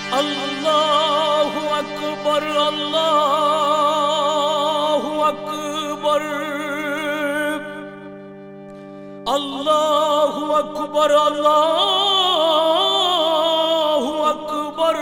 அல்லாஹு அக்பர் அல்லாஹு அக்பர் அல்லாஹு அக்பர் அல்லாஹு அக்பர்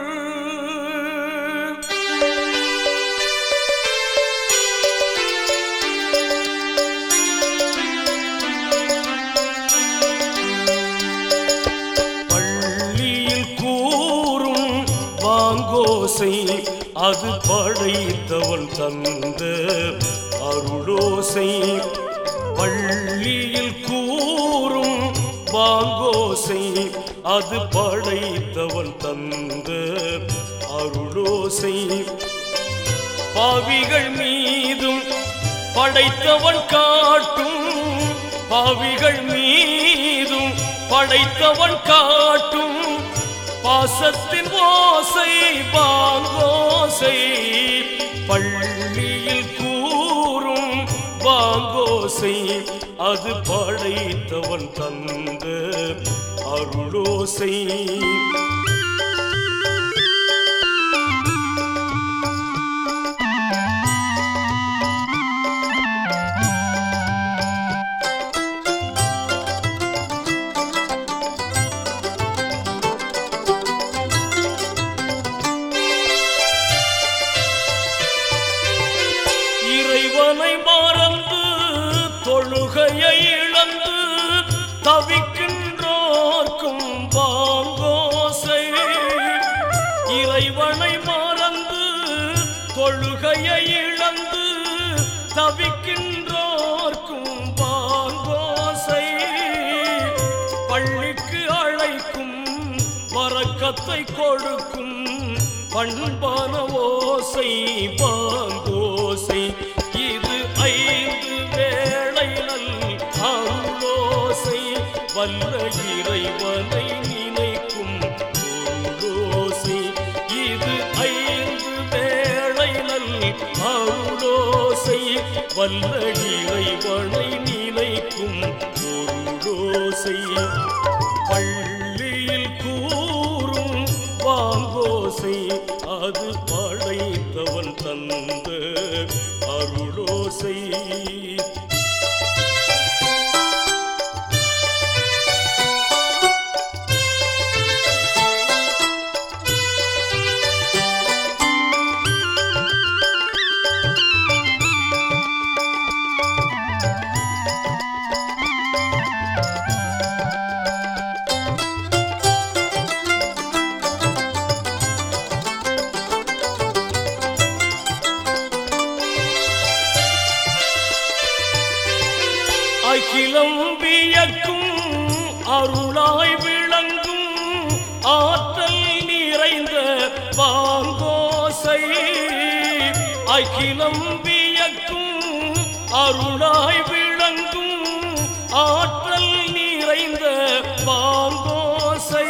பள்ளியில் கூறும் வாங்கோசை அது படைத்தவன் தந்த அருளோசை பள்ளியில் கூறும் வாங்கோசை அது படைத்தவன் தந்த அருளோசை பாவிகள் மீதும் படைத்தவன் காட்டும் பாவிகள் மீதும் படைத்தவன் காட்டும் பாசத்தின் ஓசை பாங்கோசை பள்ளியில் கூறும் பாங்கோசை அது படைத்தவன் தந்த அருளோசை இறைவனை மறந்து தொழுகையை இழந்து தவிக்கின்றோர்க்கும் பாங்கோசை இறைவனை மறந்து தொழுகையை இழந்து தவிக்கின்றோர்க்கும் பாங்கோசை பள்ளிக்கு அழைக்கும் வரக்கத்தை கொடுக்கும் பண்பான ஓசை பாங்கோசை இது ஐந்து வேளை நல் அருளோசை வல்ல இறைவனை நினைக்கும் பொருளோசை இது ஐந்து வேளை நல் அருளோசை வல்ல இறைவனை நினைக்கும் பொருளோசை பள்ளியில் கூறும் வாங்கோசை அது படைத்தவன் தந்த அருளோசை அகிலம் வியக்கும் அருளாய் விளங்கும் ஆற்றல் நிறைந்த பாங்கோசை அகிலம் வியக்கும் அருளாய் விளங்கும் ஆற்றல் நிறைந்த பாங்கோசை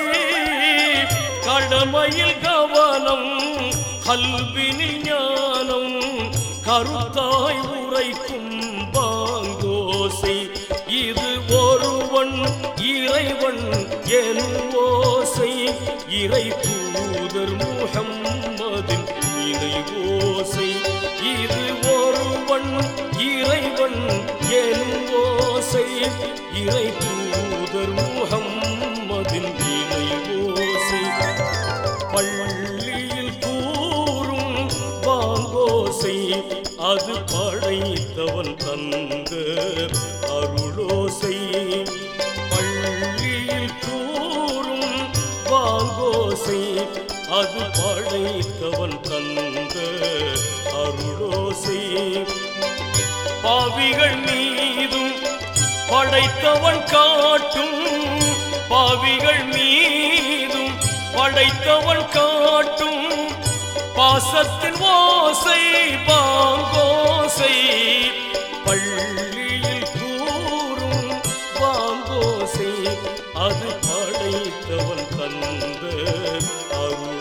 கடமையில் கவனம் கல்வினில் ஞானம் கருத்தாய் உரைக்கும் பாங்கோசை இது ஒருவன் இறைவன் எனும் ஓசை இறை தூதர் முகம்மதின் இணை ஓசை இது ஒருவன் இறைவன் எனும் ஓசை இறை தூதர் முகம்மதின் இணை ஓசை பள்ளியில் கூறும் பாங்கோசை அது படைத்தவன் தந்த அருளோசை பள்ளியில் கூறும் பாங்கோசை அது படைத்தவன் தந்த அருளோசை பாவிகள் மீதும் படைத்தவன் காட்டும் பாவிகள் மீதும் படைத்தவன் காட்டும் பாசத்தின் ஓசை பாங்கோசை பள்ளியில் கூறும் பாங்கோசை அது படைத்தவன் தந்த அருள்